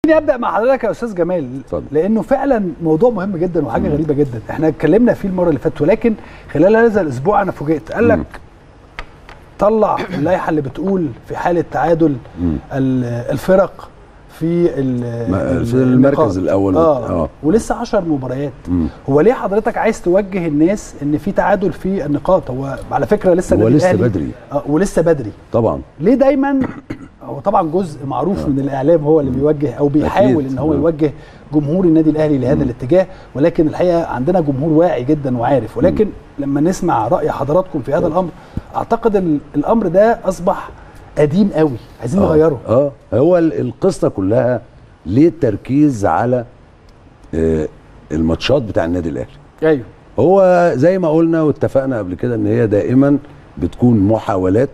خليني ابدا مع حضرتك يا استاذ جمال اتفضل. لانه فعلا موضوع مهم جدا وحاجه غريبه جدا احنا اتكلمنا فيه المره اللي فاتت ولكن خلال هذا الاسبوع انا فوجئت قال لك طلع اللائحه اللي بتقول في حاله تعادل ال- الفرق في ال- ما- ال- في المركز النقاط. الأول اه, والت- آه. آه. ولسه 10 مباريات مم. هو ليه حضرتك عايز توجه الناس ان في تعادل في النقاط هو على فكره لسه هو النادي لسه الأهلي- بدري. آه ولسه بدري طبعا ليه دايما هو طبعا جزء معروف من الاعلام هو اللي بيوجه او بيحاول أكيد. ان هو آه. يوجه جمهور النادي الاهلي لهذا الاتجاه ولكن الحقيقه عندنا جمهور واعي جدا وعارف ولكن لما نسمع راي حضراتكم في هذا الامر اعتقد ال- الامر ده اصبح قديم قوي عايزين نغيره اه هو ال- القصه كلها ليه التركيز على آه الماتشات بتاع النادي الاهلي ايوه هو زي ما قلنا واتفقنا قبل كده ان هي دائما بتكون محاولات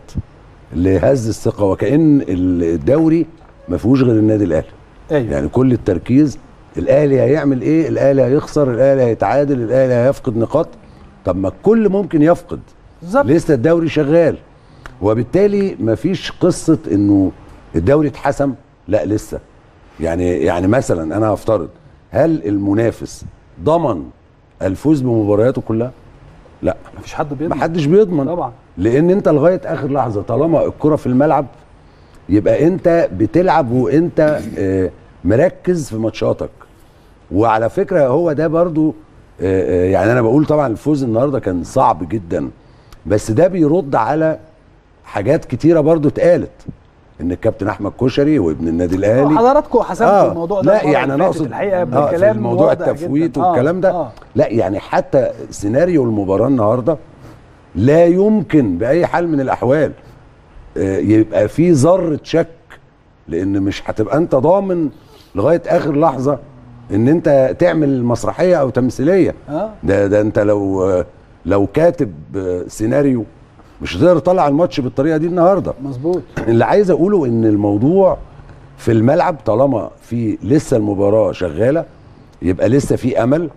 لهز الثقه وكأن الدوري ما فيهوش غير النادي الاهلي ايوه يعني كل التركيز الاهلي هيعمل ايه الاهلي هيخسر الاهلي هيتعادل الاهلي هيفقد نقاط طب ما الكل ممكن يفقد بالظبط لسه الدوري شغال وبالتالي مفيش قصه انه الدوري اتحسم لا لسه يعني يعني مثلا انا هفترض هل المنافس ضمن الفوز بمبارياته كلها لا مفيش حد بيضمن محدش بيضمن طبعا لان انت لغايه اخر لحظه طالما الكره في الملعب يبقى انت بتلعب وانت آه، مركز في ماتشاتك وعلى فكره هو ده برضو آه، آه، يعني انا بقول طبعا الفوز النهارده كان صعب جدا بس ده بيرد على حاجات كتيره برضو اتقالت ان الكابتن احمد كشري وابن النادي الاهلي حضراتكم حسمتوا الموضوع ده لا المرة يعني اللي انا فاتت اقصد الحقيقه آه، في بكلام الموضوع واضح التفويت جداً. آه، والكلام ده آه. لا يعني حتى سيناريو المباراه النهارده لا يمكن باي حال من الاحوال آه، يبقى في ذره شك لان مش هتبقى انت ضامن لغايه اخر لحظه ان انت تعمل مسرحيه او تمثيليه اه ده ده انت لو آه، لو كاتب آه، سيناريو مش هتقدر تطلع الماتش بالطريقه دي النهارده مظبوط اللي عايز اقوله ان الموضوع في الملعب طالما في لسه المباراه شغاله يبقى لسه في امل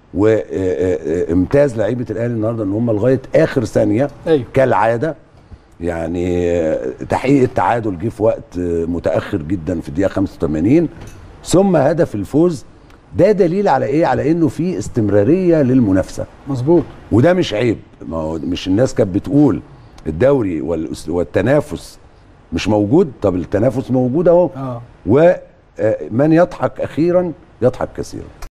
وامتاز لعيبه الاهلي النهارده ان هم لغايه اخر ثانيه ايوه كالعاده يعني آه، تحقيق التعادل جه في وقت آه، متاخر جدا في الدقيقه 85 ثم هدف الفوز ده دليل على ايه على انه في استمراريه للمنافسه مظبوط وده مش عيب ما هو مش الناس كانت بتقول الدوري والأس- والتنافس مش موجود طب التنافس موجود اهو اه ومن يضحك اخيرا يضحك كثيرا